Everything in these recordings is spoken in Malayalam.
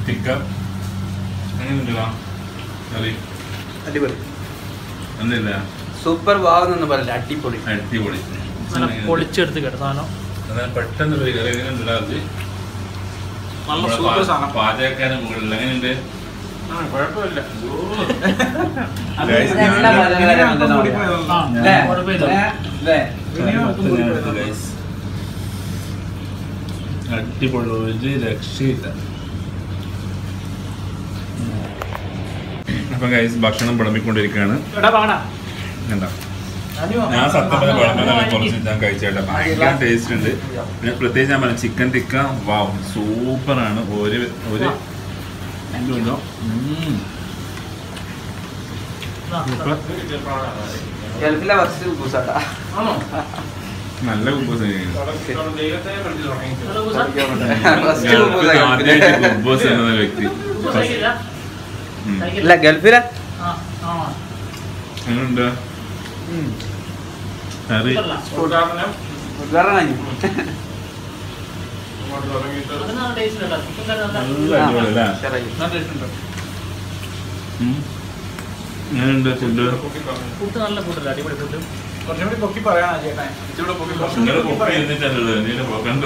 ടിക്ക എങ്ങനെയുണ്ടല്ലോ കറി അടിപൊളി എന്തില്ല സൂപ്പർ വാവെന്നൊന്നും പറയില്ല അടിപൊളി അടിപൊളി നല്ല പൊളിച്ചെടുത്ത് കേട്ടോ സാധനം അതായത് പെട്ടെന്ന് ഒരു കറി എങ്ങനെയുണ്ടല്ലോ അത് നല്ല നമ്മുടെ സൂപ്പർ പാ- സാധനം പാചകക്കാരൻ മുകളിൽ എങ്ങനെയുണ്ട് ആ, കുഴപ്പമില്ല Guys, എല്ലാ ഞാൻ- പാചകക്കാരും അങ്ങനെ തന്നെയാ. ആ അല്ലേ? കുഴപ്പമില്ല അല്ലേ? Guys. അടിപൊളി ഒരു രക്ഷയില്ല അപ്പൊ ഗൈസ് ഭക്ഷണം വിളമ്പിക്കൊണ്ടിരിക്കുകയാണ് എടാ പാടാ എന്താ ഞാൻ സത്യം പറഞ്ഞ വിളമ്പാൻ കുറച്ച് ഞാൻ കഴിച്ചേട്ടാ ഭയങ്കര ടേസ്റ്റ് ഉണ്ട് പിന്നെ പ്രത്യേകിച്ച് ഞാൻ പറഞ്ഞു ചിക്കൻ ടിക്ക വാവ് സൂപ്പറാണ് ഒരു ഒരു എന്തുണ്ടോ ഗൾഫിലെ ഫസ്റ്റ് പൂസാട്ടാ ആണോ നല്ല കുബൂസ് ഫസ്റ്റ് പൂസാ ആദ്യമായിട്ട് കുബൂസ് എന്ന വ്യക്തി കഴിക്കില്ല ഉം. ഇല്ല ഗൾഫിലെ ആ ആ എങ്ങനെയുണ്ട് കറി ഉദ്ഘാടനം അത് നല്ല ടേസ്റ്റ് കേട്ടോ ചിക്കൻ കറി നല്ല നല്ല അടിപൊളി അല്ലേ നല്ല ടേസ്റ്റ് ഉണ്ട് ഉം. എങ്ങനെയുണ്ട് ഫുഡ് ഫുഡ് നല്ല ഫുഡല്ലേ അടിപൊളി ഫുഡ് കുറച്ചുകൂടി പൊക്കി പറയാനാ ചേട്ടാ ഇച്ചിരി പൊക്കി നിങ്ങളുടെ പൊക്കി എന്നിട്ടല്ലോ നീല പോക്കണ്ട്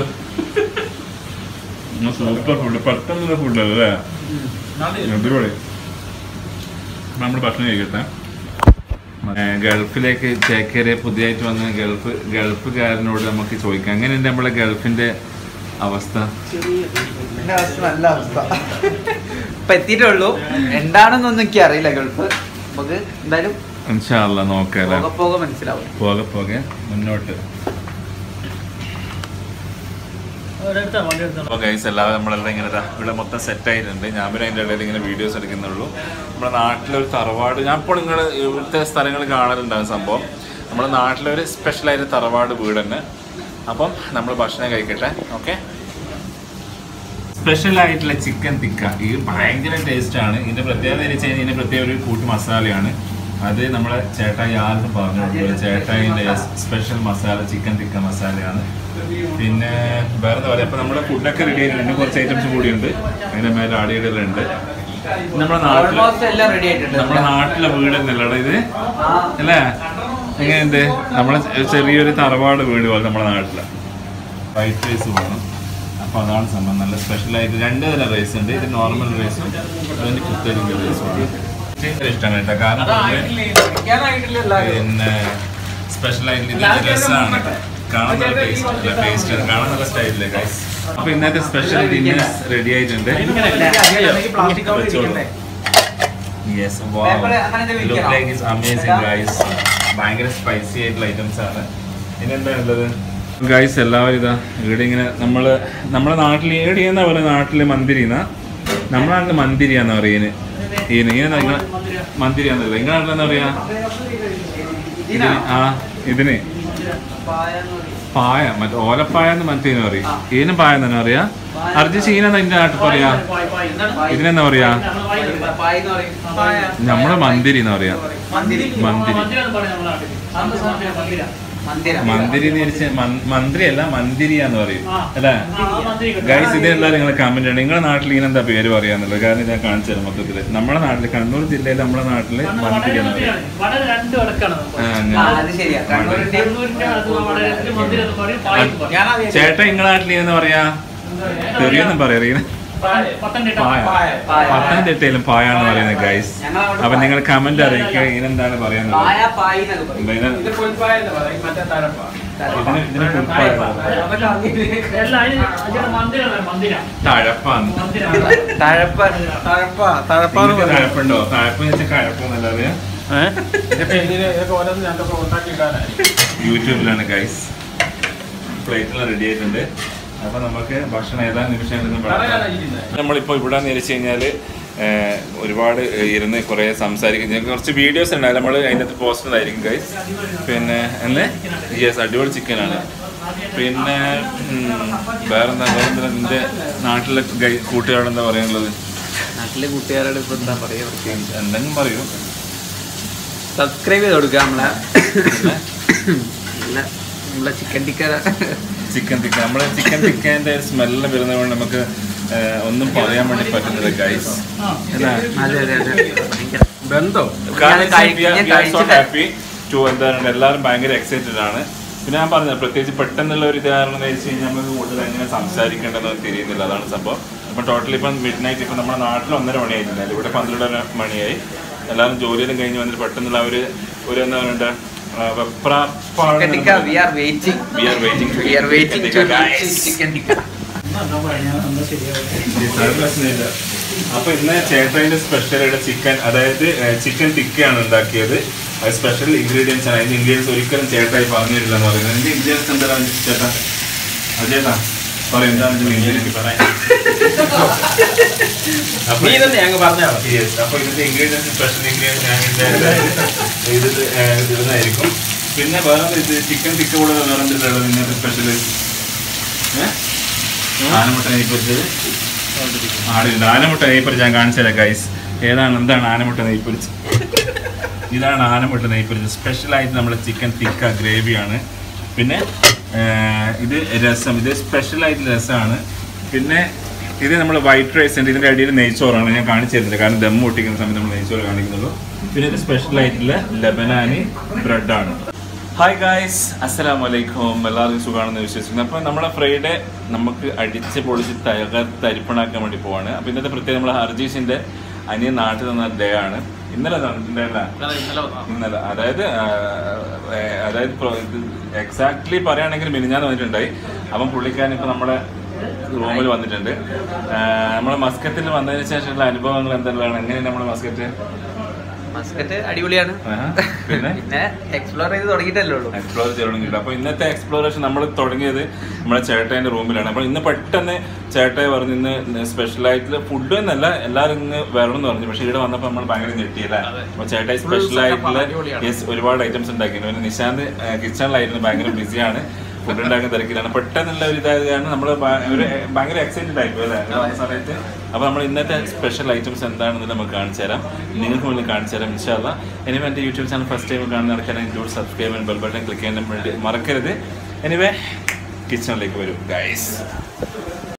സൂപ്പർ ഫുഡ് പെട്ടെന്നുള്ള ഫുഡല്ലേ അടിപൊളി അപ്പൊ നമ്മൾ ഭക്ഷണം കഴിക്കട്ടെ ഏ, ഗൾഫിലേക്ക് ചേക്കേറെ പുതിയതായിട്ട് വന്ന ഗൾഫ് ഗൾഫുകാരനോട് നമുക്ക് ചോദിക്കാം എങ്ങനെയുണ്ട് നമ്മളെ ഗൾഫിന്റെ അവസ്ഥ എന്റെ അവസ്ഥ നല്ല അവസ്ഥ ഇപ്പൊ എത്തിയിട്ടുള്ളൂ എന്താണെന്നൊന്നും എനിക്ക് അറിയില്ല ഗൾഫ് നമുക്ക് എന്തായാലും ഇൻഷാല്ല നോക്കാം പോകെ പോകെ മനസ്സിലാവും പോകെ പോകെ മുന്നോട്ട് എടുത്താ വണ്ടി എടുത്താ അപ്പോൾ ഗൈസ് എല്ലാവരും നമ്മളെല്ലാം ഇങ്ങനെ ദാ ഇവിടെ മൊത്തം സെറ്റ് ആയിട്ടുണ്ട് ഞാൻ പിന്നെ അതിൻ്റെ ഇടയിൽ ഇങ്ങനെ വീഡിയോസ് എടുക്കുന്നുള്ളൂ നമ്മുടെ നാട്ടിലൊരു തറവാട് ഞാൻ ഇപ്പോൾ നിങ്ങൾ ഇവിടുത്തെ സ്ഥലങ്ങൾ കാണലുണ്ടാകും സംഭവം നമ്മുടെ നാട്ടിലൊരു സ്പെഷ്യലായിട്ട് തറവാട് വീട് തന്നെ അപ്പം നമ്മൾ ഭക്ഷണം കഴിക്കട്ടെ ഓക്കെ സ്പെഷ്യൽ ആയിട്ടുള്ള ചിക്കൻ തിക്ക ഇത് ഭയങ്കര ടേസ്റ്റ് ആണ് ഇതിന്റെ പ്രത്യേകത എന്ന് വെച്ച് കഴിഞ്ഞാൽ ഇതിന്റെ പ്രത്യേക ഒരു കൂട്ട് മസാലയാണ് അത് നമ്മളെ ചേട്ടായി ആർക്കും പറഞ്ഞു കൊടുത്തു ചേട്ടായിന്റെ സ്പെഷ്യൽ മസാല ചിക്കൻ തിക്ക മസാലയാണ് പിന്നെ വേറെ എന്താ പറയുക ഇപ്പൊ നമ്മുടെ ഫുഡൊക്കെ റെഡി ആയിട്ടുണ്ട് കുറച്ച് ഐറ്റംസ് കൂടിയുണ്ട് അതിന്റെ മേലെ ആടിയിടലുണ്ട് നമ്മുടെ നാട്ടില് ഓൾമോസ്റ്റ് എല്ലാം റെഡി ആയിട്ടുണ്ട് നമ്മുടെ നാട്ടിലെ വീട് തന്നെയല്ലടാ ഇത് ആ, അല്ലേ എങ്ങനെയുണ്ട് നമ്മളെ ചെറിയൊരു തറവാട് വീട് പോലെ നമ്മുടെ നാട്ടില് വൈറ്റ് റൈസ് വേണം അപ്പൊ അതാണ് സംഭവം നല്ല സ്പെഷ്യൽ ആയിട്ട് രണ്ട് തരം റൈസ് ഉണ്ട് ഇത് നോർമൽ റൈസും അതിന്റെ കുത്തരിന്റെ റൈസും ഉണ്ട് ഭയങ്കര ഇഷ്ടമാണ് കേട്ടോ കാരണം പൊതുവെ കഴിക്കാനായിട്ടില്ലല്ലോ. പിന്നെ സ്പെഷ്യൽ ആയിട്ട് ഇതിന്റെ രസമാണ് കാണാൻ നല്ല ടേസ്റ്റ് നല്ല ടേസ്റ്റ് കാണാൻ നല്ല സ്റ്റൈലില്ലേ ഗൈസ് അപ്പൊ ഇന്നത്തെ സ്പെഷ്യൽ ഡിന്നേഴ്സ് റെഡി ആയിട്ടുണ്ട് പ്ലാസ്റ്റിക് കവർ വെച്ചോളൂ. ഇരിക്കണ്ടേ? യെസ് Paper അങ്ങനെ എന്തെങ്കിലും ലുക്ക് വെക്കണോ? ലൈക്ക് ഇസ് അമേസിംഗ് ഗൈസ് ഭയങ്കര സ്പൈസി ആയിട്ടുള്ള ഐറ്റംസ് ആണ് ഇതെന്താ ഉള്ളത് ഗൈസ് എല്ലാവരും ഇതാ ഇവിടെ ഇങ്ങനെ നമ്മള് നമ്മുടെ നാട്ടിൽ എവിടെയെന്നാ പറയുന്നത് നാട്ടില് മന്തിരിന്ന നമ്മുടെ നാട്ടില് മന്തിരിയാന്ന് പറയുന്നത് ഈന് ഇങ്ങനെ നിങ്ങളെ മന്തിരിയാന്നല്ല നിങ്ങളുടെ നാട്ടിലെന്താ പറയാ ഇതിന് ആ ഇതിന് പായാന്ന് പറയും. പായ മറ്റേ ഓലപ്പായ എന്ന് മറ്റേന്ന് പറയും ഈനും പായ തന്നെ പറയാ അർജന്റീന എന്റെ നാട്ടിൽ പറയാ ഇതിനെന്താ പറയാ പായെന്ന് പറയും. പായ. നമ്മള് മന്തിരി എന്ന് പറയാ മന്ദിരി. മന്തിരി മന്ദിര. മന്ദിരി എന്ന് വിചാരിച്ച മന്ത്രി അല്ല മന്ദിരിയാന്ന് പറയും ആ. അല്ലേ ആ, മന്തിരി കിട്ടും. ഗൈസ് ഇത് എല്ലാവരും നിങ്ങൾ കമന്റ് ചെയ്യണം നിങ്ങളുടെ നാട്ടിൽ ഇങ്ങനെ എന്താ പേര് പറയാന്നുള്ളത് കാരണം ഞാൻ കാണിച്ചു തരാം മൊത്തത്തില് നമ്മുടെ നാട്ടില് കണ്ണൂർ ജില്ലയിൽ നമ്മുടെ നാട്ടില് മന്ദിരി എന്ന് പറയും വളരെ രണ്ട് വിളക്കാണ് ആ, അങ്ങനെ. ആ, അത് ശരിയാ. കണ്ണൂരിന്റെയും കണ്ണൂരിന്റെ അത് വളരെ മന്ദിരം എന്ന് പറയും പായം പറയും ഞാനാ വിചാരിച്ചത്. ചേട്ടാ നിങ്ങളുടെ നാട്ടിൽ എന്ന് പറയാ തെറിയൊന്നും പറയാ പത്തനംതിട്ട പായ പായ. പായ. പത്തനംതിട്ടയിലും പായാന്ന് പറയുന്നത് ഗൈസ് ഞങ്ങളവിടെ അപ്പൊ നിങ്ങൾ കമന്റ് അറിയിക്കുക ഇതിനെന്താണ് പറയാന്നുള്ളത് പായ പായി എന്നൊക്കെ പറയും. ഇതിന് ഇത് പുൽപ്പായ എന്ന് പറയും. മറ്റേ തഴപ്പാ. ഇതിന് ഇതിന് പുൽപ്പായ അതൊക്കെ അങ്ങനെ. എല്ലാം അതിന് അതിന്റെ മന്ദിരം മന്ദിര തഴപ്പാന്ന് മന്ദിരം തഴപ്പ തഴപ്പ തഴപ്പ എന്ന് നിങ്ങൾക്ക് പറയും. തഴപ്പുണ്ടോ തഴപ്പ് വെച്ചാൽ കഴപ്പൊന്നല്ലാതെ ഇതിപ്പോ ഇതിന് ഇതൊക്കെ ഓരോന്ന് ഞങ്ങൾക്ക് ഉണ്ടാക്കിയിട്ടാണ് യൂട്യൂബിലാണ് ഗൈസ് പ്ലേറ്റെല്ലാം റെഡി ആയിട്ടുണ്ട് അപ്പൊ നമുക്ക് ഭക്ഷണം ഏതാ നിമിഷം നമ്മളിപ്പോ ഇവിടെ വെച്ച് കഴിഞ്ഞാല് ഏഹ്, ഒരുപാട് ഇരുന്ന് കുറെ സംസാരിക്കും ഞങ്ങൾക്ക് കുറച്ച് വീഡിയോസ് ഉണ്ടായാലും നമ്മൾ അതിനകത്ത് പോസ്റ്റ് ആയിരിക്കും ഗൈസ് പിന്നെ അല്ലേ യെസ് അടിപൊളി ചിക്കനാണ് പിന്നെ ഉം, വേറെന്താ വേറെന്താ നിന്റെ നാട്ടിലെ ഗൈ കൂട്ടുകാരെന്താ പറയാനുള്ളത് നാട്ടിലെ കൂട്ടുകാരോട് ഇപ്പൊ എന്താ പറയാ പ്രത്യേകിച്ച് എന്തെങ്കിലും പറയൂ സബ്സ്ക്രൈബ് ചെയ്ത് കൊടുക്കുക നമ്മളെ നല്ല നമ്മളെ ചിക്കൻ ടിക്ക ചിക്കൻ ടിക്ക നമ്മളെ ചിക്കൻ ടിക്കേന്റെ സ്മെല്ല് വരുന്നത് കൊണ്ട് നമുക്ക് ഏഹ്, ഒന്നും പറയാൻ വേണ്ടി പറ്റുന്നില്ല ഗൈസ് അതെ അതെ അതെ ഭയങ്കര ബന്ധം ഞാൻ കഴി- ഞാൻ കഴിച്ചിട്ട് ഹാപ്പി ടു എന്താണ് എല്ലാവരും ഭയങ്കര എക്സൈറ്റഡ് ആണ് പിന്നെ ഞാൻ പറഞ്ഞത് പ്രത്യേകിച്ച് പെട്ടെന്നുള്ള ഒരു ഇതാരണം എന്ന് വെച്ച് കഴിഞ്ഞാൽ നമുക്ക് കൂടുതൽ എങ്ങനെ സംസാരിക്കേണ്ടതെന്ന് തിരിയുന്നില്ല അതാണ് സംഭവം ഇപ്പം ടോട്ടൽ ഇപ്പം മിഡ് നൈറ്റ് ഇപ്പം നമ്മുടെ നാട്ടിൽ ഒന്നര മണിയായിട്ടുണ്ട് ഇവിടെ പന്ത്രണ്ടര മണിയായി എല്ലാവരും ജോലിയെല്ലാം കഴിഞ്ഞ് വന്നിട്ട് പെട്ടെന്നുള്ള ഒരു ഒരു എന്താ പറയണ്ട chicken tikka we are waiting We are waiting to we are eat waiting chicken to tikka, guys. Chicken tikka അപ്പൊ ഇന്ന് ചേട്ടന്റെ സ്പെഷ്യൽ ചിക്കൻ അതായത് ചിക്കൻ ടിക്കയാണ് ഉണ്ടാക്കിയത് അത് സ്പെഷ്യൽ ഇൻഗ്രീഡിയൻസ് ആണ് അതിന്റെ ഇൻഗ്രീഡിയൻസ് ഒരിക്കലും ചേട്ടായി പറഞ്ഞിട്ടില്ല എന്ന് പറയുന്നത് അതിന്റെ ഇൻഗ്രീഡിയൻസ് എന്താണ് ചേട്ടാ അത് ചേട്ടാ പറയും എന്താണ് ഇതിന്റെ ഇൻഗ്രീഡിയൻസ് പറയാൻ അപ്പൊ നീ തന്നെ ഞങ്ങൾ പറഞ്ഞാൽ Yes. അപ്പൊ ഇതിന്റെ ഇൻഗ്രീഡിയൻസ് സ്പെഷ്യൽ ഇൻഗ്രീഡിയൻസ് ഞാൻ ഇതിന്റെ ഇത് ഇടുന്നതായിരിക്കും പിന്നെ വേറെ ഇത് ചിക്കൻ ടിക്ക കൂടെ വേറെ എന്തിട്ടുള്ളത് ഇന്നത്തെ സ്പെഷ്യൽ ആനമുട്ട നെയ്പ്പൊരിച്ചത് ആടില്ല ആനമുട്ട നെയ്പ്പൊരിച്ച് ഞാൻ കാണിച്ചു തരാം ഗൈസ് ഏതാണ് എന്താണ് ആനമുട്ട നെയ്പ്പൊരിച്ച് ഇതാണ് ആനമുട്ട നെയ്പ്പൊരിച്ച് സ്പെഷ്യലായിട്ട് നമ്മുടെ ചിക്കൻ ടിക്ക ഗ്രേവിയാണ് പിന്നെ ഏർ, ഇത് രസം ഇത് സ്പെഷ്യലായിട്ടുള്ള രസമാണ് പിന്നെ ഇത് നമ്മൾ വൈറ്റ് റൈസ് ഉണ്ട് ഇതിൻ്റെ അടിയിൽ നെയ്ച്ചോറാണ് ഞാൻ കാണിച്ചു തരുന്നത് കാരണം ദം പൊട്ടിക്കുന്ന സമയത്ത് നമ്മൾ നെയ്ച്ചോറ് കാണിക്കുന്നുള്ളൂ പിന്നെ ഇത് സ്പെഷ്യൽ ആയിട്ടുള്ള ലബനാനി ബ്രെഡാണ് ഹായ് ഗായ്സ് അസ്സലാം വലൈക്കും എല്ലാവർക്കും സുഖമാണെന്ന് വിശ്വസിക്കുന്നു അപ്പോൾ നമ്മളെ ഫ്രൈഡേ നമുക്ക് അടിച്ച് പൊളിച്ച് തകർ തരിപ്പണാക്കാൻ വേണ്ടി പോവാണ് അപ്പോൾ ഇന്നത്തെ പ്രത്യേകം നമ്മൾ ഹർജീഷിൻ്റെ അനിയൻ നാട്ടിൽ നിന്ന ഡേ ആണ് ഇന്നലെ നടന്നിട്ടുണ്ടല്ലേ ഇന്നലെ വന്നതാ. ഇന്നലെ അതായത് ആ, ഏ, അതായത് എക്സാക്ട്ലി പറയുകയാണെങ്കിൽ മിനിഞ്ഞാന്ന് വന്നിട്ടുണ്ടായി അപ്പം പുള്ളിക്കാരൻ ഇപ്പം നമ്മുടെ റൂമിൽ വന്നിട്ടുണ്ട് ആ, നമ്മളെ മസ്കറ്റിൽ വന്നതിന് ശേഷമുള്ള അനുഭവങ്ങൾ എന്തെല്ലാം എങ്ങനെയാണ് നമ്മുടെ മസ്കറ്റ് മസ്കറ്റ് അടിപൊളിയാണ് ആഹാ. പിന്നെ പിന്നെ എക്സ്പ്ലോർ ചെയ്ത് തുടങ്ങിയിട്ടല്ലേ ഉള്ളൂ എക്സ്പ്ലോർ ചെയ്യണമെങ്കിൽ അപ്പോൾ ഇന്നത്തെ എക്സ്പ്ലോറേഷൻ നമ്മൾ തുടങ്ങിയത് നമ്മുടെ ചേട്ടൻ്റെ റൂമിലാണ് അപ്പോൾ ഇന്ന് പെട്ടെന്ന് ചേട്ടായി പറഞ്ഞു ഇന്ന് സ്പെഷ്യലായിട്ടുള്ള ഫുഡ് എന്നല്ല എല്ലാവരും ഇന്ന് വരണം എന്ന് പറഞ്ഞു പക്ഷേ ഇവിടെ വന്നപ്പോൾ നമ്മൾ ഭയങ്കര ഞെട്ടിയല്ലേ അതെ. അപ്പോൾ ചേട്ടായി Full സ്പെഷ്യൽ setup ആയിട്ടുള്ള അടിപൊളിയാണ്. യെസ് ഒരുപാട് ഐറ്റംസ് ഉണ്ടാക്കിയിരുന്നു പിന്നെ നിശാന്ത് കിച്ചണിലായിരുന്നു ഭയങ്കര ബിസിയാണ് ഫുഡ് ഉണ്ടാക്കുന്ന തിരക്കിലാണ് പെട്ടെന്നുള്ള ഒരു ഇതായത് കാരണം നമ്മൾ ഒരു ഭയങ്കര എക്സൈറ്റഡ് ആയിപ്പോയി അല്ലേ ഇവിടെ വന്ന സമയത്ത് അപ്പോൾ നമ്മൾ ഇന്നത്തെ സ്പെഷ്യൽ ഐറ്റംസ് എന്താണെന്ന് നമുക്ക് കാണിച്ചു തരാം നിങ്ങൾക്ക് മുന്നിൽ കാണിച്ചു തരാം ഇൻഷാല്ല എനിവേ എൻ്റെ യൂട്യൂബ് ചാനൽ ഫസ്റ്റ് ടൈം കാണുന്ന ആൾക്കാരെ include subscribe bell button click ചെയ്യാൻ വേണ്ടി മറക്കരുത് എനിവേ കിച്ചണിലേക്ക് വരും ഗൈസ്